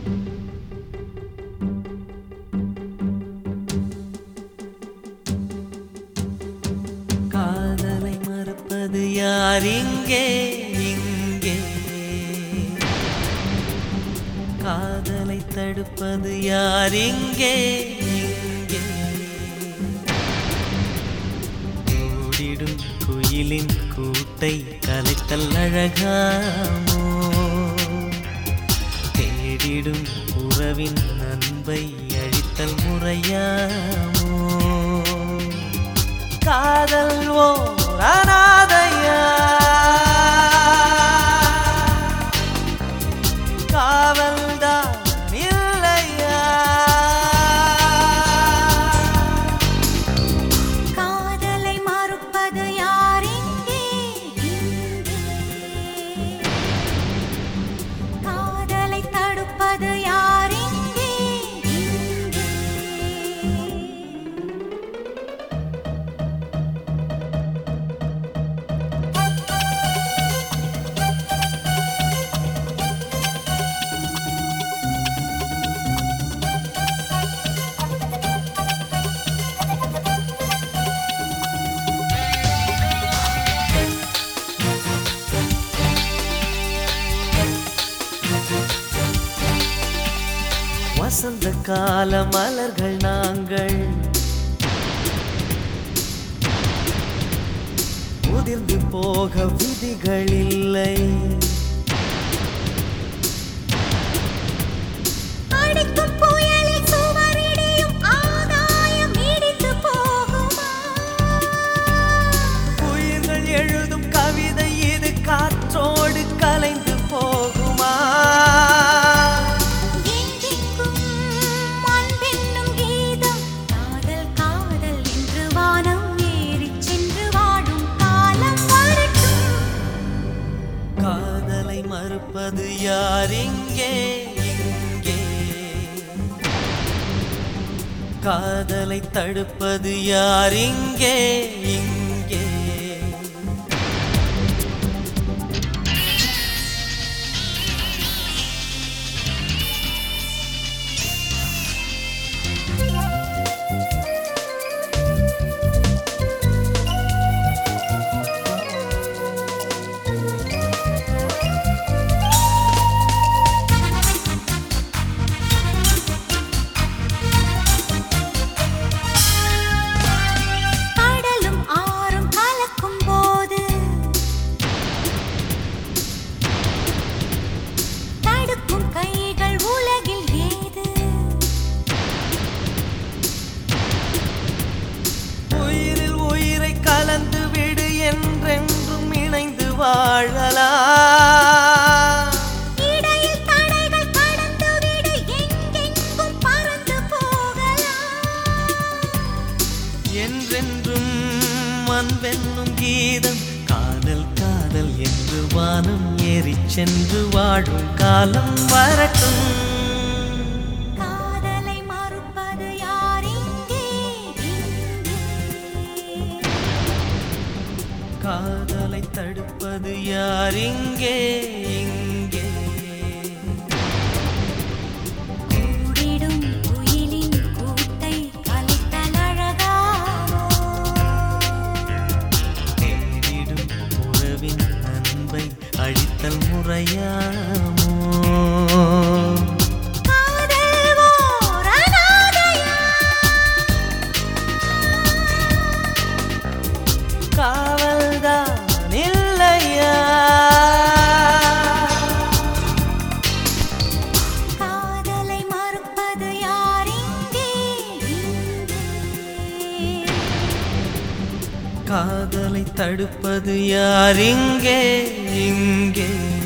காதலை மறப்பது யார் இங்கே இங்கே காதலை தடுப்பது யார் இங்கே இங்கே ஓடிடும் குயிலின் கூட்டை கலைத்தல் அழகாமோ தேடிடும் உறவின் அன்பை அழித்தல் முறையாமோ காதல் ஓர் அனாதையா காவல்தான் இல்லையா காதலை மறுப்பது யார் இங்கே இங்கே காதலை தடுப்பது யார் இங்கே இங்கே வசந்த கால மலர்கள் நாங்கள் உதிர்ந்து போக விதிகள் இல்லை அடிக்கும் புயலில் சுவரிடியும் ஆகாயம் இடிந்து போகுமா உயிர்கள் எழுதும் கவிதை இது காற்றோடு கலைந்து போகுமா எங்கெங்கும் அன்பென்னும் கீதம் காதல் காதல் என்று வானம் ஏறிச் சென்று வாழும் காலம் வரட்டும் காதலை மறுப்பது யார் இங்கே இங்கே காதலை தடுப்பது யார் இங்கே இங்கே கடலும் ஆறும் கலக்கும் போது தடுக்கும் கைகள் உலகில் ஏது உயிரில் உயிரை கலந்து விடு என்றென்றும் இணைந்து வாழலாம் இடையில் தடைகள் கடந்து விடு எங்கெங்கும் பறந்து போகலாம் என்றென்றும் அன்பென்னும் கீதம் காதல் காதல் என்று வானம் ஏறிச் சென்று வாழும் காலம் வரட்டும் காதலை மறுப்பது யார் இங்கே இங்கே காதலை தடுப்பது யார் இங்கே இங்கே கூடிடும் குயிலின் கூட்டை கலைத்தல் அழகாமோ தேடிடும் உறவின் அன்பை அழித்தல் முறையாமோ காதல் ஓர் அனாதையா காவல்தான் இல்லையா காதலை மறுப்பது யார் இங்கே இங்கே காதலை தடுப்பது யார் இங்கே இங்கே